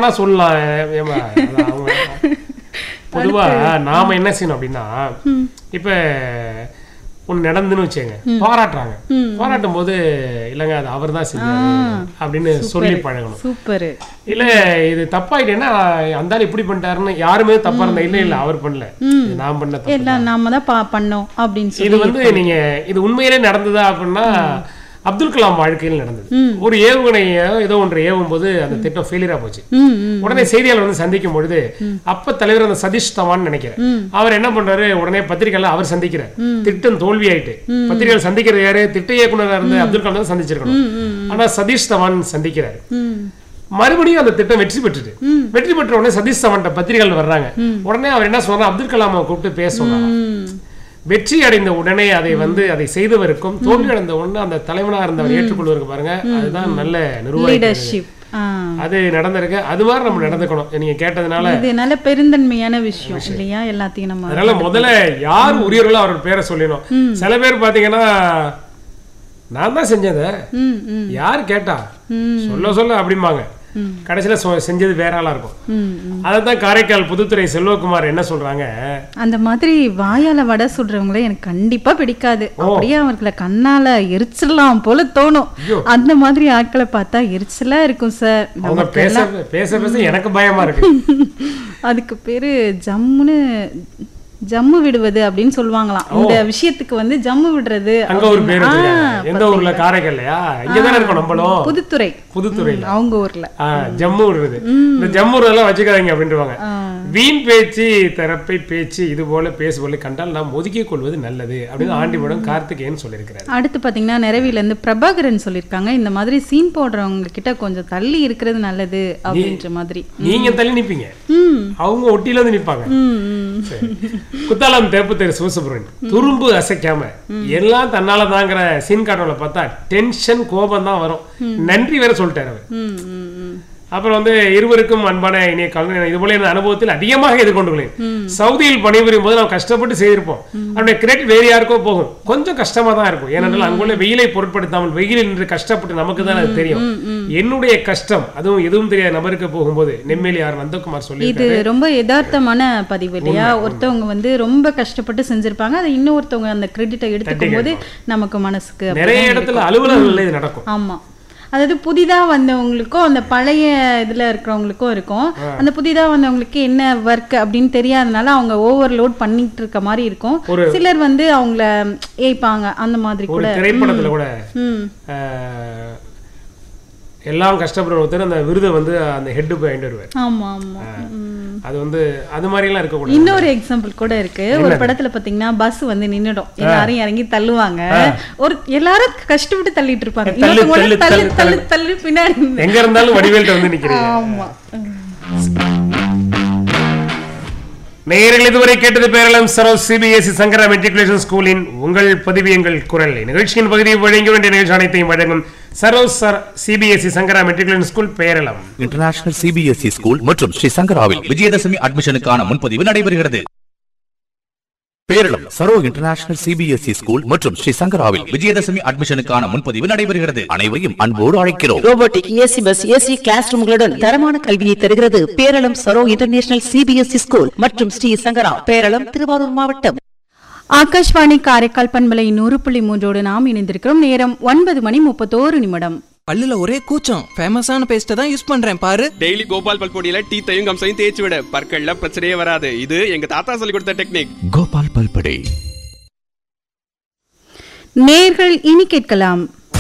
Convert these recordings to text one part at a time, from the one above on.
வேணா சொல்லலாம் ஏம்மா, அது அவங்க- பொதுவா நாம என்ன செய்யணும் அப்படின்னா இப்ப ஒண்ணு நடந்துன்னு வச்சுங்க பாராட்டுறாங்க பாராட்டும் போது இல்லைங்க அது அவர் தான் செஞ்சாரு அப்படின்னு சொல்லி பழகணும் சூப்பர் இல்ல இது தப்பாயிட்டேன்னா அந்த ஆள் இப்படி பண்ணிட்டாருன்னு யாருமே தப்பா இருந்தா இல்ல இல்ல அவர் பண்ணல இது நான் பண்ண தப்பு எல்லாம் நாம தான் பா பண்ணோம் அப்படின்னு சொல்லி இது வந்து நீங்க இது உண்மையிலே நடந்ததா அப்படின்னா அப்துல் கலாம் வாழ்க்கையில் நடந்தது ஒரு ஏவுகணைய ஏதோ ஒன்று ஏவும் போது அந்த திட்டம் ஃபெயிலியரா போச்சு ம் ம் உடனே செய்தியாளர் வந்து சந்திக்கும் பொழுது அப்ப தலைவர் அந்த சதீஷ் தவான் நினைக்கிறேன் அவர் என்ன பண்றாரு உடனே பத்திரிகையாளர் அவர் சந்திக்கிறார் திட்டம் தோல்வி ஆயிட்டு பத்திரிகையாளர் சந்திக்கிறது யாரு திட்ட இயக்குனரா இருந்த அப்துல் கலாம் தான் சந்திச்சிருக்கணும் ஆனா சதீஷ் தவான் சந்திக்கிறார் ம் மறுபடியும் அந்த திட்டம் வெற்றி பெற்றுட்டு வெற்றி பெற்ற உடனே சதீஷ் தவான்ட்ட பத்திரிகையாளர் வர்றாங்க உடனே அவர் என்ன சொல்றாரு அப்துல் கலாமை கூப்பிட்டு பேச சொல்றாங்க ம் வெற்றி அடைந்த உடனே அதை வந்து அதை செய்தவருக்கும் தோல்வி அடைந்த உடனே அந்த தலைவனா இருந்தவர் ஏற்றுக்கொள்வதற்கு பாருங்க அதுதான் நல்ல நிர்வாகி லீடர்ஷிப் ஆ அது நடந்திருக்கு அது மாதிரி நம்ம நடந்துக்கணும் நீங்க கேட்டதுனால இது நல்ல பெருந்தன்மையான விஷயம் இல்லையா எல்லாத்தையும் நம்ம அதனால முதல்ல யார் உரியவர்களோ அவர் பேரை சொல்லணும் சில பேர் பாத்தீங்கன்னா நான் தான் செஞ்சத ம் ம் யார் கேட்டா சொல்ல சொல்ல அப்படிம்பாங்க கடைசியில சொ- செஞ்சது வேற ஆளா இருக்கும் ம் ம். அதைத்தான் காரைக்கால் புதுத்துறை செல்வகுமார் என்ன சொல்றாங்க அந்த மாதிரி வாயால வடை சுடுறவங்கள எனக்கு கண்டிப்பா பிடிக்காது அப்படியே அவர்களை கண்ணால எரிச்சிடலாம் போல தோணும் அந்த மாதிரி ஆட்களை பார்த்தா எரிச்சலா இருக்கும் சார் அவங்க பேச பேச பேச எனக்கு பயமா இருக்கு அதுக்கு பேரு ஜம்முன்னு ஜம்மு விடுவது அப்படின்னு சொல்லுவாங்களாம் இந்த விஷயத்துக்கு வந்து ஜம்மு விடுறது அங்க ஒரு பேர் அப்படின்னு. வச்சிருக்காங்க. எந்த ஊர்ல காரைக்கால்லையா இங்கதானே இருக்கோம் நம்மளும் புதுத்துறை புதுத்துறையில அவங்க ஊர்ல ஆ, ஜம்மு விடுறது இந்த ஜம்மு எல்லாம் வச்சுக்காதீங்க அப்படின்ட்டுவாங்க ஆ. வீண் பேச்சு தரப்பை பேச்சு இது போல பேசுபொருளை கண்டால் நாம் ஒதுக்கிக் கொள்வது நல்லது அப்படின்னு ஆண்டிபடம் கார்த்திகேயன் சொல்லியிருக்கிறார் அடுத்து பாத்தீங்கன்னா நிறவில இருந்து பிரபாகரன் சொல்லியிருக்காங்க இந்த மாதிரி சீன் போடுறவங்க கிட்ட கொஞ்சம் தள்ளி இருக்கிறது நல்லது அப்படின்ற மாதிரி நீங்க தள்ளி நிப்பீங்க ம் அவங்க ஒட்டியில வந்து நிப்பாங்க ம் ம் சரி. குத்தாலம் தேப்பு தெரு சிவசுப்ரமணியன் துரும்பு அசைக்காம எல்லாம் தன்னால தாங்கிற சீன் காட்டோல பார்த்தா டென்ஷன் கோபம் தான் வரும் நன்றி வேற சொல்லிட்டாரு அவர் ம் ம் ம் அப்புறம் வந்து இருவருக்கும் அன்பான இணைய கலந்து இது போல எனது அனுபவத்தில் அதிகமாக எதிர்கொண்டுள்ளேன் சவுதியில் பணிபுரியும் போது நாம் கஷ்டப்பட்டு செய்திருப்போம் அவருடைய கிரெடிட் வேறு யாருக்கோ போகும் கொஞ்சம் கஷ்டமா தான் இருக்கும் ஏனென்றால் அங்குள்ள வெயிலை பொருட்படுத்தாமல் வெயிலில் நின்று கஷ்டப்பட்டு நமக்கு தான் அது தெரியும் என்னுடைய கஷ்டம் அதுவும் எதுவும் தெரியாத நபருக்கு போகும்போது நெம்மேலி ஆர் நந்தகுமார் சொல்லி இது ரொம்ப யதார்த்தமான பதிவு இல்லையா ஒருத்தவங்க வந்து ரொம்ப கஷ்டப்பட்டு செஞ்சிருப்பாங்க அதை இன்னொருத்தவங்க அந்த கிரெடிட்டை எடுத்துக்கும் போது நமக்கு மனசுக்கு அப்படி- நிறைய இடத்துல அலுவலகங்கள்ல இது நடக்கும் ஆமா அதாவது புதிதா வந்தவங்களுக்கும் அந்த பழைய இதுல இருக்கிறவங்களுக்கும் இருக்கும் அந்த புதிதா வந்தவங்களுக்கு என்ன ஒர்க் அப்படின்னு தெரியாதனால அவங்க ஓவர்லோட் பண்ணிட்டு இருக்க மாதிரி இருக்கும் சிலர் வந்து அவங்கள ஏய்ப்பாங்க அந்த மாதிரி ஒரு கூட திரைப்படத்துல கூட ம் ஆஹ், எல்லாம் கஷ்டப்படுற ஒருத்தர் அந்த விருதை வந்து அந்த ஹெட்டு போய் வாங்கிட்டு வருவார் ஆமா ஆமா ம். அது வந்து அது மாதிரி எல்லாம் இருக்கக்கூடாது இன்னொரு எக்ஸாம்பிள் கூட இருக்கு ஒரு படத்துல பாத்தீங்கன்னா பஸ் வந்து நின்னுடும் எல்லாரும் இறங்கி தள்ளுவாங்க ஒரு எல்லாரும் கஷ்டப்பட்டு தள்ளிட்டு இருப்பாங்க தள்ளு, இன்னொருத்தவங்க தள்ளு, தள்ளு தள்ளு தள்ளு பின்னாடி நின்னு. எங்க இருந்தாலும் வடிவேல்ட்ட வந்து நிக்கிறீங்க ஆமா நேயர்கள் இதுவரை கேட்டது பேரளம் சரோ சிபிஎஸ்இ சங்கரா மெட்ரிகுலேஷன் ஸ்கூலின் உங்கள் பதிவு எங்கள் குரல் நிகழ்ச்சியின் பகுதியை வழங்க வேண்டிய நிகழ்ச்சி அனைத்தையும் வழங்கும் சரோ சர் CBSE Sankara matriculation school Peralam international CBSE school மற்றும் ஸ்ரீ சங்கராவில் விஜயதசமி அட்மிஷனுக்கான முன்பதிவு நடைபெறுகிறது Peralam Saro international CBSE school மற்றும் ஸ்ரீ சங்கராவில் விஜயதசமி அட்மிஷனுக்கான முன்பதிவு நடைபெறுகிறது அனைவரையும் அன்போடு அழைக்கிறோம் robotic AC bus AC class ரூம்களுடன் தரமான கல்வியை தருகிறது Peralam Saro international CBSE school மற்றும் ஸ்ரீ சங்கரா பேரளம் திருவாரூர் மாவட்டம் ஆகாஷ்வாணி காரைக்கால் பண்பலை நூறு புள்ளி மூன்றோடு நாம் இணைந்திருக்கிறோம் நேரம் ஒன்பது மணி முப்பத்தோரு நிமிடம் பல்லுல ஒரே கூச்சம் ஃபேமஸான பேஸ்ட்டை தான் யூஸ் பண்றேன் பாரு டெய்லி கோபால் பல்பொடியில டீத்தையும் கம்சையும் தேய்ச்சி விட பற்கள்ல பிரச்சனையே வராது இது எங்க தாத்தா சொல்லி கொடுத்த டெக்னிக் கோபால் பல்படை நேர்கள் இனி கேட்கலாம்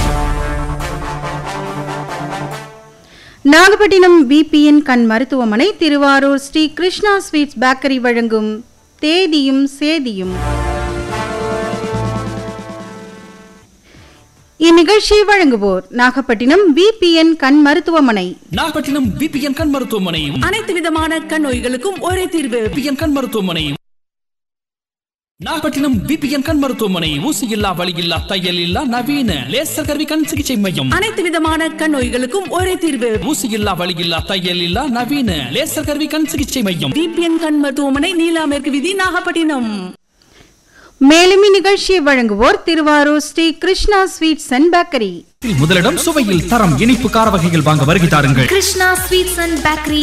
நாகப்பட்டினம் பிபிஎன் கண் மருத்துவமனை திருவாரூர் ஸ்ரீ கிருஷ்ணா ஸ்வீட்ஸ் பேக்கரி வழங்கும் தேதியும் சேதியும் இந்நிகழ்ச்சியை வழங்குவோர் நாகப்பட்டினம் பிபிஎன் கண் மருத்துவமனை நாகப்பட்டினம் பிபிஎன் கண் மருத்துவமனை அனைத்து விதமான கண் நோய்களுக்கும் ஒரே தீர்வு பிபிஎன் கண் மருத்துவமனை நாகப்பட்டினம் பிபிஎன் கண் மருத்துவமனை ஊசி இல்லா வலி இல்லா தையல் இல்லா நவீன லேசர் கருவி கண் சிகிச்சை மையம் அனைத்து விதமான கண் நோய்களுக்கும் ஒரே தீர்வு ஊசி இல்லா வலி இல்லா தையல் இல்லா நவீன லேசர் கருவி கண் சிகிச்சை மையம் பிபிஎன் கண் மருத்துவமனை நீலா மேற்கு விதி நாகப்பட்டினம் மேலும் இந்நிகழ்ச்சியை வழங்குவோர் Tiruvarur Sri Krishna sweets and bakery முதலிடம் சுவையில் தரம் இனிப்பு கார வகைகள் வாங்க வருகை தாருங்கள் கிருஷ்ணா ஸ்வீட்ஸ் அண்ட் பேக்கரி